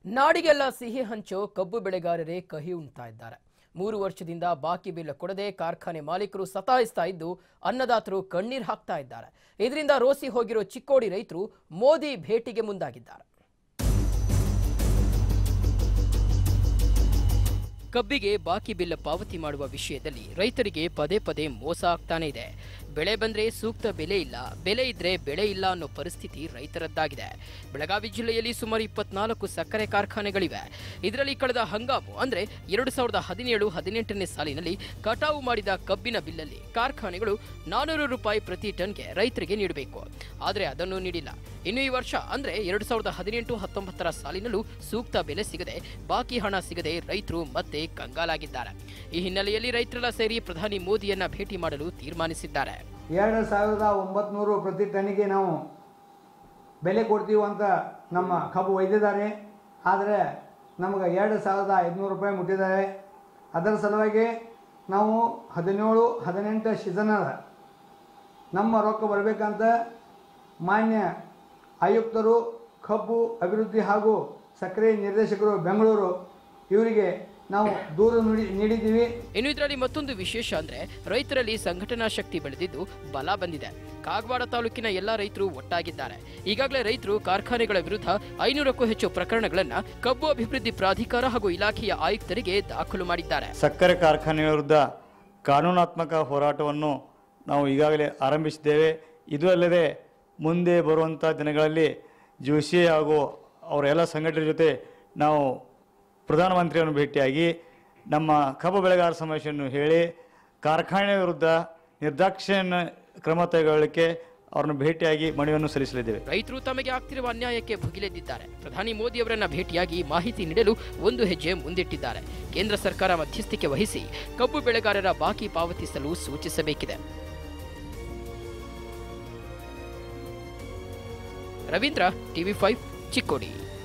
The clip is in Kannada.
ನಾಡಿಗೆಲ್ಲ ಸಿಹಿ ಹಂಚೋ ಕಬ್ಬು ಬೆಳೆಗಾರರೇ ಕಹಿ ಉಣ್ತಾ ಇದ್ದಾರೆ ಮೂರು ವರ್ಷದಿಂದ ಬಾಕಿ ಬಿಲ್ ಕೊಡದೆ ಕಾರ್ಖಾನೆ ಮಾಲೀಕರು ಸತಾಯಿಸ್ತಾ ಇದ್ದು ಅನ್ನದಾತರು ಕಣ್ಣೀರು ಹಾಕ್ತಾ ಇದ್ದಾರೆ ಇದರಿಂದ ರೋಸಿ ಹೋಗಿರೋ ಚಿಕ್ಕೋಡಿ ರೈತರು ಮೋದಿ ಭೇಟಿಗೆ ಮುಂದಾಗಿದ್ದಾರೆ ಕಬ್ಬಿಗೆ ಬಾಕಿ ಬಿಲ್ ಪಾವತಿ ಮಾಡುವ ವಿಷಯದಲ್ಲಿ ರೈತರಿಗೆ ಪದೇ ಪದೇ ಮೋಸ ಆಗ್ತಾನೆ ಇದೆ ಬೆಳೆ ಬಂದ್ರೆ ಸೂಕ್ತ ಬೆಲೆ ಇಲ್ಲ ಬೆಲೆ ಇದ್ರೆ ಬೆಳೆ ಇಲ್ಲ ಅನ್ನೋ ಪರಿಸ್ಥಿತಿ ರೈತರದ್ದಾಗಿದೆ ಬೆಳಗಾವಿ ಜಿಲ್ಲೆಯಲ್ಲಿ ಸುಮಾರು ಇಪ್ಪತ್ನಾಲ್ಕು ಸಕ್ಕರೆ ಕಾರ್ಖಾನೆಗಳಿವೆ ಇದರಲ್ಲಿ ಕಳೆದ ಹಂಗಾಮು ಅಂದ್ರೆ ಎರಡು ಸಾವಿರದ ಹದಿನೇಳು ಹದಿನೆಂಟನೇ ಸಾಲಿನಲ್ಲಿ ಕಟಾವು ಮಾಡಿದ ಕಬ್ಬಿನ ಬಿಲ್ಲಲ್ಲಿ ಕಾರ್ಖಾನೆಗಳು ನಾನೂರು ರೂಪಾಯಿ ಪ್ರತಿ ಟನ್ಗೆ ರೈತರಿಗೆ ನೀಡಬೇಕು ಆದರೆ ಅದನ್ನು ನೀಡಿಲ್ಲ ಇನ್ನು ಈ ವರ್ಷ ಅಂದ್ರೆ ಎರಡು ಸಾವಿರದ ಹದಿನೆಂಟು ಹತ್ತೊಂಬತ್ತರ ಸಾಲಿನಲ್ಲೂ ಸೂಕ್ತ ಬೆಲೆ ಸಿಗದೆ ಬಾಕಿ ಹಣ ಸಿಗದೆ ರೈತರು ಮತ್ತೆ ಕಂಗಾಲಾಗಿದ್ದಾರೆ ಈ ಹಿನ್ನೆಲೆಯಲ್ಲಿ ರೈತರೆಲ್ಲ ಸೇರಿ ಪ್ರಧಾನಿ ಮೋದಿಯನ್ನ ಭೇಟಿ ಮಾಡಲು ತೀರ್ಮಾನಿಸಿದ್ದಾರೆ ಎರಡು ಸಾವಿರದ ಒಂಬತ್ನೂರು ಪ್ರತಿ ಟನ್ನಿಗೆ ನಾವು ಬೆಲೆ ಕೊಡ್ತೀವಿ ಅಂತ ನಮ್ಮ ಕಬ್ಬು ಒಯ್ದಿದ್ದಾರೆ ಆದರೆ ನಮಗೆ ಎರಡು ಸಾವಿರದ ಐದುನೂರು ರೂಪಾಯಿ ಮುಟ್ಟಿದ್ದಾರೆ ಅದರ ಸಲುವಾಗಿ ನಾವು ಹದಿನೇಳು ಹದಿನೆಂಟು ಸೀಸನ್ ಅದ ನಮ್ಮ ರೊಕ್ಕ ಬರಬೇಕಂತ ಮಾನ್ಯ ಆಯುಕ್ತರು ಕಬ್ಬು ಅಭಿವೃದ್ಧಿ ಹಾಗೂ ಸಕ್ಕರೆ ನಿರ್ದೇಶಕರು ಬೆಂಗಳೂರು ಇವರಿಗೆ ನಾವು ದೂರು ನುಡಿ ನೀಡಿದ್ದೀವಿ ಇನ್ನು ಇದರಲ್ಲಿ ಮತ್ತೊಂದು ವಿಶೇಷ ಅಂದ್ರೆ ರೈತರಲ್ಲಿ ಸಂಘಟನಾ ಶಕ್ತಿ ಬೆಳೆದಿದ್ದು ಬಲ ಬಂದಿದೆ ಕಾಗವಾಡ ತಾಲೂಕಿನ ಎಲ್ಲಾ ರೈತರು ಒಟ್ಟಾಗಿದ್ದಾರೆ ಈಗಾಗಲೇ ರೈತರು ಕಾರ್ಖಾನೆಗಳ ವಿರುದ್ಧ ಐನೂರಕ್ಕೂ ಹೆಚ್ಚು ಪ್ರಕರಣಗಳನ್ನ ಕಬ್ಬು ಅಭಿವೃದ್ಧಿ ಪ್ರಾಧಿಕಾರ ಹಾಗೂ ಇಲಾಖೆಯ ಆಯುಕ್ತರಿಗೆ ದಾಖಲು ಮಾಡಿದ್ದಾರೆ ಸಕ್ಕರೆ ಕಾರ್ಖಾನೆಯ ವಿರುದ್ಧ ಕಾನೂನಾತ್ಮಕ ಹೋರಾಟವನ್ನು ನಾವು ಈಗಾಗಲೇ ಆರಂಭಿಸಿದ್ದೇವೆ ಇದು ಅಲ್ಲದೆ ಮುಂದೆ ಬರುವಂಥ ದಿನಗಳಲ್ಲಿ ಜೋಶಿ ಹಾಗೂ ಅವರ ಎಲ್ಲ ಸಂಘಟನೆ ಜೊತೆ ನಾವು ಪ್ರಧಾನಮಂತ್ರಿಯನ್ನು ಭೇಟಿಯಾಗಿ ನಮ್ಮ ಕಬ್ಬು ಬೆಳೆಗಾರ ಸಮಸ್ಯೆಯನ್ನು ಹೇಳಿ ಕಾರ್ಖಾನೆ ವಿರುದ್ಧ ನಿರ್ದಾಕ್ಷಿಣ್ಯ ಕ್ರಮ ತೆಗೆದುಕೊಳ್ಳಲಿಕ್ಕೆ ಅವರನ್ನು ಭೇಟಿಯಾಗಿ ಮನವಿಯನ್ನು ಸಲ್ಲಿಸಲಿದ್ದೇವೆ ರೈತರು ತಮಗೆ ಆಗ್ತಿರುವ ಅನ್ಯಾಯಕ್ಕೆ ಭುಗಿಲೆದ್ದಿದ್ದಾರೆ ಪ್ರಧಾನಿ ಮೋದಿ ಅವರನ್ನ ಭೇಟಿಯಾಗಿ ಮಾಹಿತಿ ನೀಡಲು ಒಂದು ಹೆಜ್ಜೆ ಮುಂದಿಟ್ಟಿದ್ದಾರೆ ಕೇಂದ್ರ ಸರ್ಕಾರ ಮಧ್ಯಸ್ಥಿಕೆ ವಹಿಸಿ ಕಬ್ಬು ಬೆಳೆಗಾರರ ಬಾಕಿ ಪಾವತಿಸಲು ಸೂಚಿಸಬೇಕಿದೆ ರವೀಂದ್ರ ಟಿವಿ ಫೈವ್ ಚಿಕ್ಕೋಡಿ